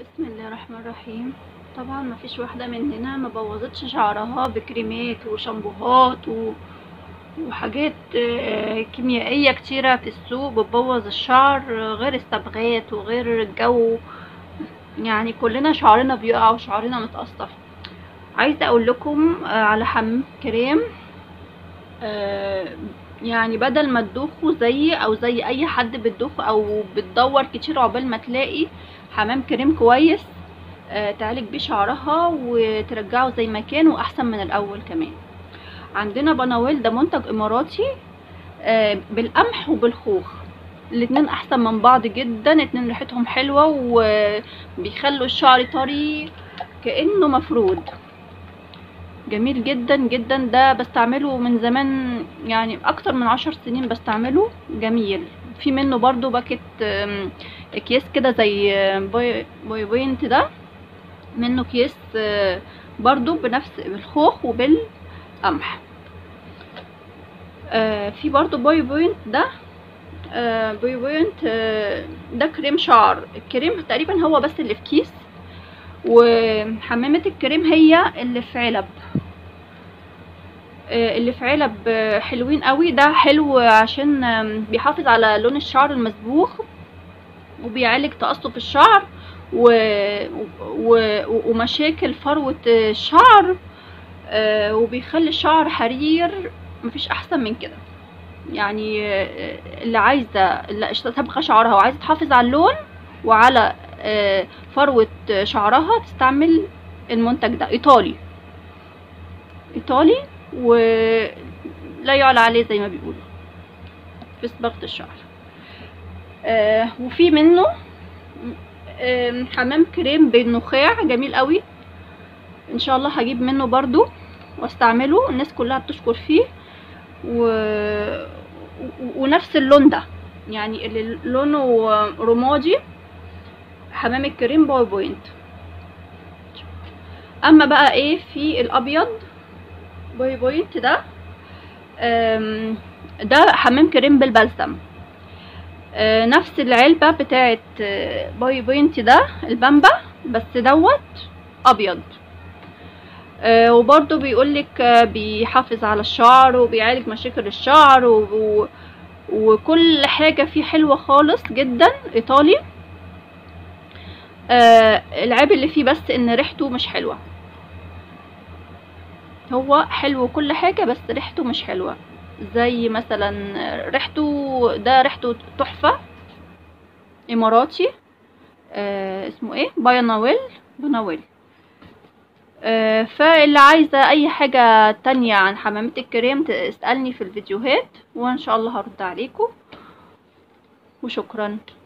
بسم الله الرحمن الرحيم طبعا ما فيش واحدة مننا ما بوظتش شعرها بكريمات وشامبوهات و... وحاجات آه، كيميائية كتيرة في السوق بتبوظ الشعر آه، غير الصبغات وغير الجو يعني كلنا شعرنا بيقع وشعرنا متقصف عايزة اقول لكم آه، على حمام كريم آه، يعني بدل ما تدوخوا زيي او زي اي حد بتدوخ او بتدور كتير عقبال ما تلاقي حمام كريم كويس آه، تعالج بيه شعرها وترجعه زي ما كان واحسن من الاول كمان عندنا بناويل ده منتج اماراتي آه، بالقمح وبالخوخ الاتنين احسن من بعض جدا اتنين ريحتهم حلوة وبيخلوا الشعر طري كأنه مفرود جميل جدا جدا ده بستعمله من زمان يعني اكتر من عشر سنين بستعمله جميل في منه برضو باكت آم، اكياس كده زي آم، بوي بوي بوينت ده منه اكياس آه، برضو بنفس الخوخ وبالقمح آه، في برضو بوي بوينت ده آه، بوي بوينت آه، ده كريم شعر الكريم تقريبا هو بس اللي في كيس وحمامة الكريم هي اللي في علب آه، اللي في علب آه، حلوين قوي ده حلو عشان آم، بيحافظ على لون الشعر المصبوغ وبيعالج تقصف الشعر و... و... ومشاكل فروة الشعر آه، وبيخلي الشعر حرير مفيش احسن من كده يعني آه، اللي عايزه اللي صبغه شعرها وعايزه تحافظ على اللون وعلى آه، فروة شعرها تستعمل المنتج ده ايطالي ايطالي ولا يعلى عليه زي ما بيقولوا في صبغة الشعر آه وفي منه آم، حمام كريم بالنخاع جميل قوي ان شاء الله هجيب منه برضو واستعمله الناس كلها بتشكر فيه و... و... ونفس اللون ده يعني اللي لونه رمادي حمام الكريم باور بوينت اما بقى ايه في الابيض باي بوينت ده أم، ده حمام كريم بالبلسم أه، نفس العلبة بتاعت أه، باي بوينت ده البامبا بس دوت ابيض أه، وبرضه بيقولك أه، بيحافظ على الشعر وبيعالج مشاكل الشعر و... و... وكل حاجة فيه حلوة خالص جدا ايطالي آه العيب اللي فيه بس ان ريحته مش حلوة هو حلو كل حاجة بس ريحته مش حلوة زي مثلا ريحته ده ريحته تحفة اماراتي آه اسمه ايه بايناويل بناويل آه فاللي عايزة اي حاجة تانية عن حمامة الكريم تسألني في الفيديوهات وان شاء الله هرد عليكم وشكرا